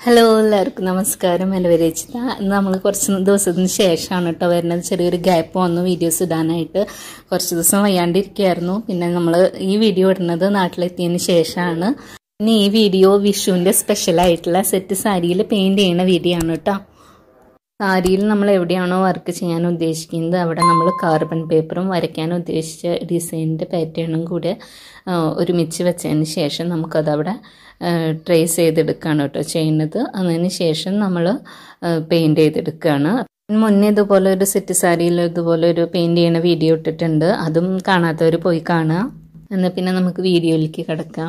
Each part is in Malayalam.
ഹലോ എല്ലാവർക്കും നമസ്കാരം എലവരേച്ചിത ഇന്ന് നമ്മൾ കുറച്ച് ദിവസത്തിന് ശേഷമാണ് കേട്ടോ വരുന്നത് ചെറിയൊരു ഗ്യാപ്പ് വന്നു വീഡിയോസ് ഇടാനായിട്ട് കുറച്ച് ദിവസം വയ്യാണ്ടിരിക്കുകയായിരുന്നു പിന്നെ നമ്മൾ ഈ വീഡിയോ ഇടുന്നത് നാട്ടിലെത്തിയതിന് ശേഷമാണ് ഇനി ഈ വീഡിയോ വിഷുവിൻ്റെ സ്പെഷ്യൽ ആയിട്ടുള്ള സെറ്റ് സാരിയിൽ പെയിൻറ് ചെയ്യുന്ന വീഡിയോ ആണ് കേട്ടോ സാരിയിൽ നമ്മൾ എവിടെയാണോ വർക്ക് ചെയ്യാൻ ഉദ്ദേശിക്കുന്നത് അവിടെ നമ്മൾ കാർബൺ പേപ്പറും വരയ്ക്കാൻ ഉദ്ദേശിച്ച ഡിസൈനിൻ്റെ പാറ്റേണും കൂടെ ഒരുമിച്ച് വെച്ചതിന് ശേഷം നമുക്കതവിടെ ട്രേസ് ചെയ്തെടുക്കുകയാണ് കേട്ടോ ചെയ്യുന്നത് അതിന് ശേഷം നമ്മൾ പെയിൻറ് ചെയ്തെടുക്കുകയാണ് മുന്നേ ഇതുപോലെ ഒരു സെറ്റ് സാരിയിൽ ഇതുപോലെ ഒരു പെയിൻറ് ചെയ്യുന്ന വീഡിയോ ഇട്ടിട്ടുണ്ട് അതും കാണാത്തവർ പോയി കാണുക എന്നാൽ പിന്നെ നമുക്ക് വീഡിയോയിലേക്ക് കിടക്കാം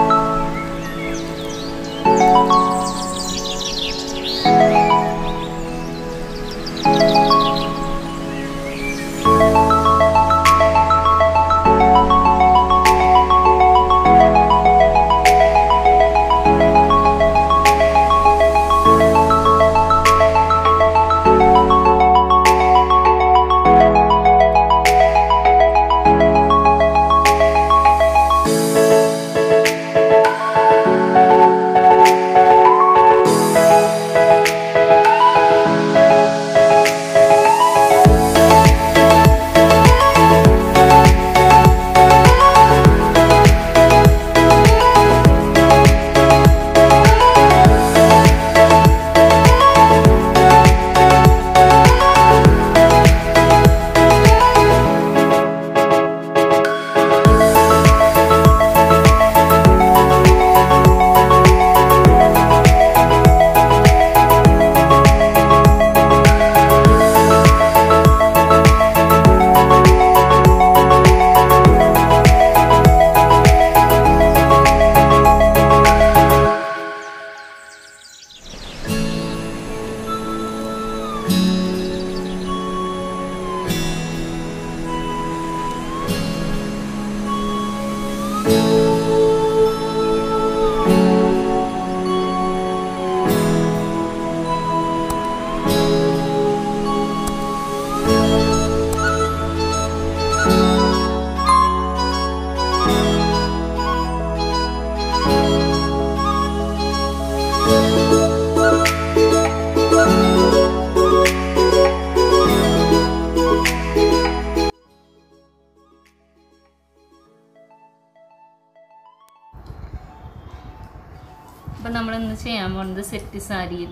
അപ്പം നമ്മളിന്ന് ചെയ്യാൻ പോണത് സെറ്റ് സാരിയിൽ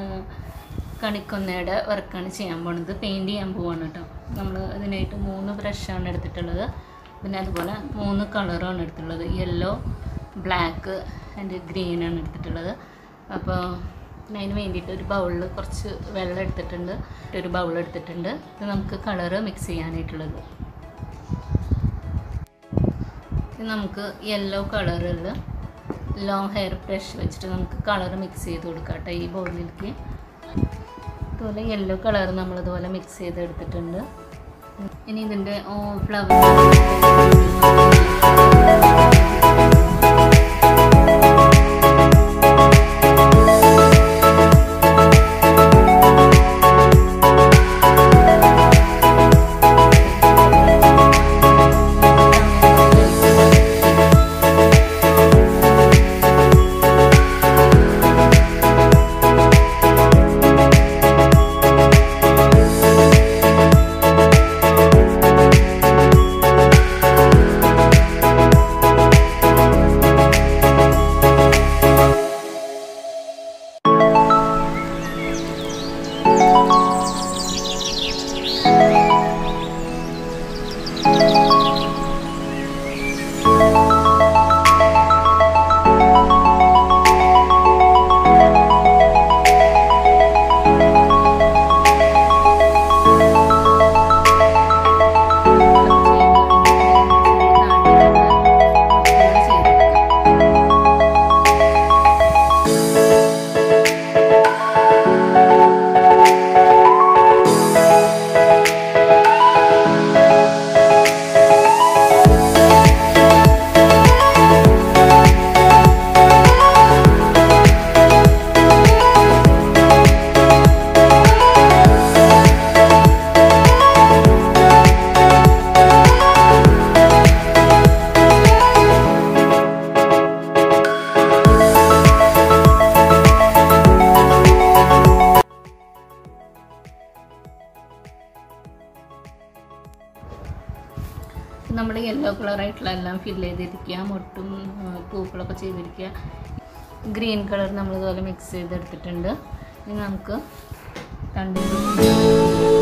കണിക്കൊന്നയുടെ വർക്കാണ് ചെയ്യാൻ പോണത് പെയിൻറ് ചെയ്യാൻ പോവാണ് കേട്ടോ നമ്മൾ അതിനായിട്ട് മൂന്ന് ബ്രഷാണ് എടുത്തിട്ടുള്ളത് പിന്നെ അതുപോലെ മൂന്ന് കളറാണ് എടുത്തിട്ടുള്ളത് യെല്ലോ ബ്ലാക്ക് ആൻഡ് ഗ്രീനാണ് എടുത്തിട്ടുള്ളത് അപ്പോൾ പിന്നെ അതിന് വേണ്ടിയിട്ട് ഒരു ബൗളിൽ കുറച്ച് വെള്ളം എടുത്തിട്ടുണ്ട് ഒരു ബൗൾ എടുത്തിട്ടുണ്ട് ഇത് നമുക്ക് കളറ് മിക്സ് ചെയ്യാനായിട്ടുള്ളത് ഇത് നമുക്ക് യെല്ലോ കളറിൽ ലോങ് ഹെയർ ബ്രഷ് വെച്ചിട്ട് നമുക്ക് കളർ മിക്സ് ചെയ്ത് കൊടുക്കാം കേട്ടോ ഈ ബോളിലേക്ക് അതുപോലെ യെല്ലോ കളർ നമ്മളിതുപോലെ മിക്സ് ചെയ്ത് എടുത്തിട്ടുണ്ട് ഇനി ഇതിൻ്റെ ഫ്ലവർ നമ്മൾ യെല്ലോ കളറായിട്ടുള്ള എല്ലാം ഫില്ല് ചെയ്തിരിക്കുക മുട്ടും ആ, പൂക്കളൊക്കെ ചെയ്തിരിക്കുക ഗ്രീൻ കളർ നമ്മൾ ഇതുപോലെ മിക്സ് ചെയ്തെടുത്തിട്ടുണ്ട് ഇനി നമുക്ക് തണ്ടിൽ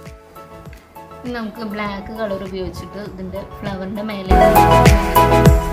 ഇനി നമുക്ക് ബ്ലാക്ക് കളർ ഉപയോഗിച്ചിട്ട് ഇതിൻ്റെ ഫ്ലവറിൻ്റെ മേലെ